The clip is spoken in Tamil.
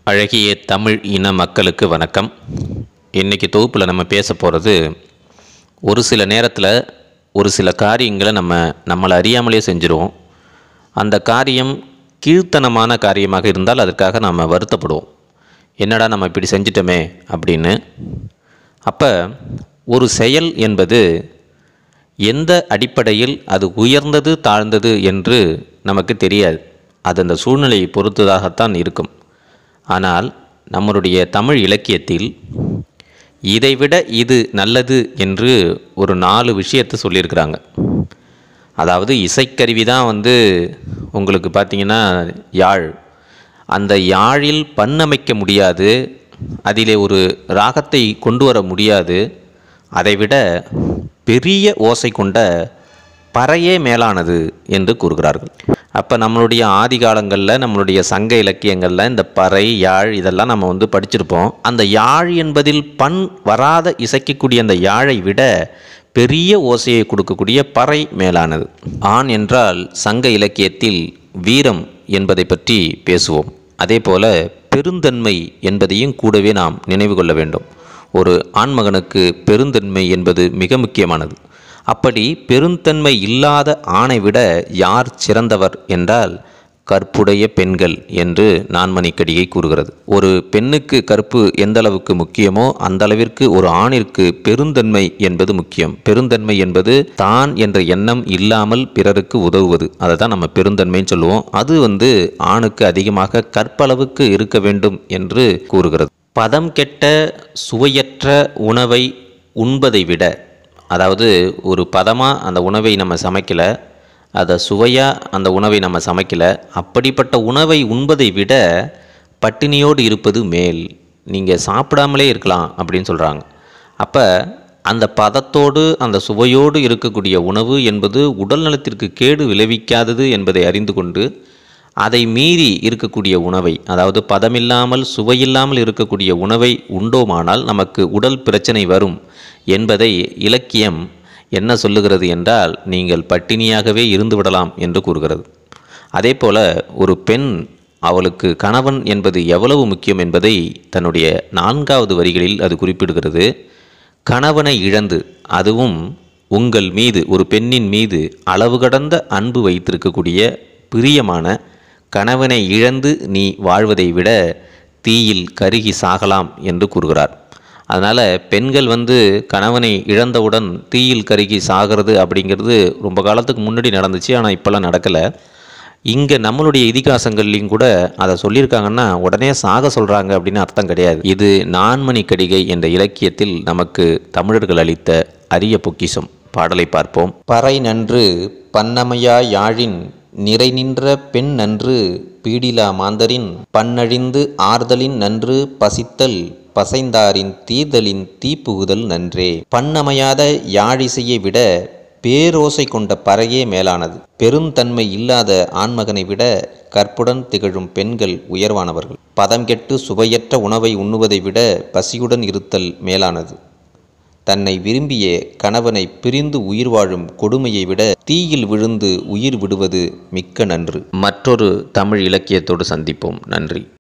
அழகிய தமிழ் இன மக்களுக்கு வணக்கம் இன்றைக்கி தொகுப்பில் நம்ம பேச போகிறது ஒரு சில நேரத்தில் ஒரு சில காரியங்களை நம்ம நம்மளை அறியாமலே செஞ்சுருவோம் அந்த காரியம் கீழ்த்தனமான காரியமாக இருந்தால் அதற்காக நாம் வருத்தப்படுவோம் என்னடா நம்ம இப்படி செஞ்சிட்டோமே அப்படின்னு அப்போ ஒரு செயல் என்பது எந்த அடிப்படையில் அது உயர்ந்தது தாழ்ந்தது என்று நமக்கு தெரியாது அது அந்த சூழ்நிலையை பொறுத்ததாகத்தான் இருக்கும் ஆனால் நம்மளுடைய தமிழ் இலக்கியத்தில் இதைவிட இது நல்லது என்று ஒரு நாலு விஷயத்தை சொல்லியிருக்கிறாங்க அதாவது இசைக்கருவி தான் வந்து உங்களுக்கு பார்த்தீங்கன்னா யாழ் அந்த யாழில் பண்ணமைக்க முடியாது அதிலே ஒரு ராகத்தை கொண்டு வர முடியாது அதைவிட பெரிய ஓசை கொண்ட பறையே மேலானது என்று கூறுகிறார்கள் அப்போ நம்மளுடைய ஆதி காலங்களில் நம்மளுடைய சங்க இலக்கியங்களில் இந்த பறை யாழ் இதெல்லாம் நம்ம வந்து படிச்சிருப்போம் அந்த யாழ் என்பதில் பண் வராத இசைக்கக்கூடிய அந்த யாழை விட பெரிய ஓசையை கொடுக்கக்கூடிய பறை மேலானது ஆண் என்றால் சங்க இலக்கியத்தில் வீரம் என்பதை பற்றி பேசுவோம் அதே போல பெருந்தன்மை என்பதையும் கூடவே நாம் நினைவு கொள்ள வேண்டும் ஒரு ஆண்மகனுக்கு பெருந்தன்மை என்பது மிக முக்கியமானது அப்படி பெருந்தன்மை இல்லாத ஆணை விட யார் சிறந்தவர் என்றால் கற்புடைய பெண்கள் என்று நான்மணிக்கடிகை கூறுகிறது ஒரு பெண்ணுக்கு கற்பு எந்த அளவுக்கு முக்கியமோ அந்த அளவிற்கு ஒரு ஆணிற்கு பெருந்தன்மை என்பது முக்கியம் பெருந்தன்மை என்பது தான் என்ற எண்ணம் இல்லாமல் பிறருக்கு உதவுவது அதை தான் நம்ம பெருந்தன்மைன்னு சொல்லுவோம் அது வந்து ஆணுக்கு அதிகமாக கற்பளவுக்கு இருக்க வேண்டும் என்று கூறுகிறது பதம் கெட்ட சுவையற்ற உணவை உண்பதை விட அதாவது ஒரு பதமாக அந்த உணவை நம்ம சமைக்கலை அதை சுவையாக அந்த உணவை நம்ம சமைக்கலை அப்படிப்பட்ட உணவை உண்பதை விட பட்டினியோடு இருப்பது மேல் நீங்கள் சாப்பிடாமலே இருக்கலாம் அப்படின்னு சொல்கிறாங்க அப்போ அந்த பதத்தோடு அந்த சுவையோடு இருக்கக்கூடிய உணவு என்பது உடல் நலத்திற்கு கேடு விளைவிக்காதது என்பதை அறிந்து கொண்டு அதை மீறி இருக்கக்கூடிய உணவை அதாவது பதமில்லாமல் சுவையில்லாமல் இருக்கக்கூடிய உணவை உண்டோமானால் நமக்கு உடல் பிரச்சனை வரும் என்பதை இலக்கியம் என்ன சொல்லுகிறது என்றால் நீங்கள் பட்டினியாகவே இருந்து விடலாம் என்று கூறுகிறது அதே போல ஒரு பெண் அவளுக்கு கணவன் என்பது எவ்வளவு முக்கியம் என்பதை தன்னுடைய நான்காவது வரிகளில் அது குறிப்பிடுகிறது கணவனை இழந்து அதுவும் உங்கள் மீது ஒரு பெண்ணின் மீது அளவு கடந்த அன்பு வைத்திருக்கக்கூடிய பிரியமான கணவனை இழந்து நீ வாழ்வதை விட தீயில் கருகி சாகலாம் என்று கூறுகிறார் அதனால் பெண்கள் வந்து கணவனை இழந்தவுடன் தீயில் கருகி சாகிறது அப்படிங்கிறது ரொம்ப காலத்துக்கு முன்னாடி நடந்துச்சு ஆனால் இப்போல்லாம் நடக்கலை இங்கே நம்மளுடைய இதிகாசங்கள்லையும் கூட அதை சொல்லியிருக்காங்கன்னா உடனே சாக சொல்கிறாங்க அப்படின்னு அர்த்தம் கிடையாது இது நான்மணி கடிகை என்ற இலக்கியத்தில் நமக்கு தமிழர்கள் அளித்த அரிய பொக்கிஷம் பாடலை பார்ப்போம் பறை நன்று பன்னமையா யாழின் நிறை நின்ற பெண் நன்று பீடிலா மாந்தரின் பண்ணழிந்து ஆர்தலின் நன்று பசித்தல் பசைந்தாரின் தீர்தலின் தீப்புகுதல் நன்றே பண்ணமையாத யாழிசையை விட பேரோசை கொண்ட பறையே மேலானது பெருந்தன்மை இல்லாத ஆண்மகனை விட கற்புடன் திகழும் பெண்கள் உயர்வானவர்கள் பதம் கெட்டு சுவையற்ற உணவை உண்ணுவதை விட பசியுடன் இருத்தல் மேலானது தன்னை விரும்பிய கணவனை பிரிந்து உயிர் வாழும் கொடுமையை விட தீயில் விழுந்து உயிர் விடுவது மிக்க நன்று மற்றொரு தமிழ் இலக்கியத்தோடு சந்திப்போம் நன்றி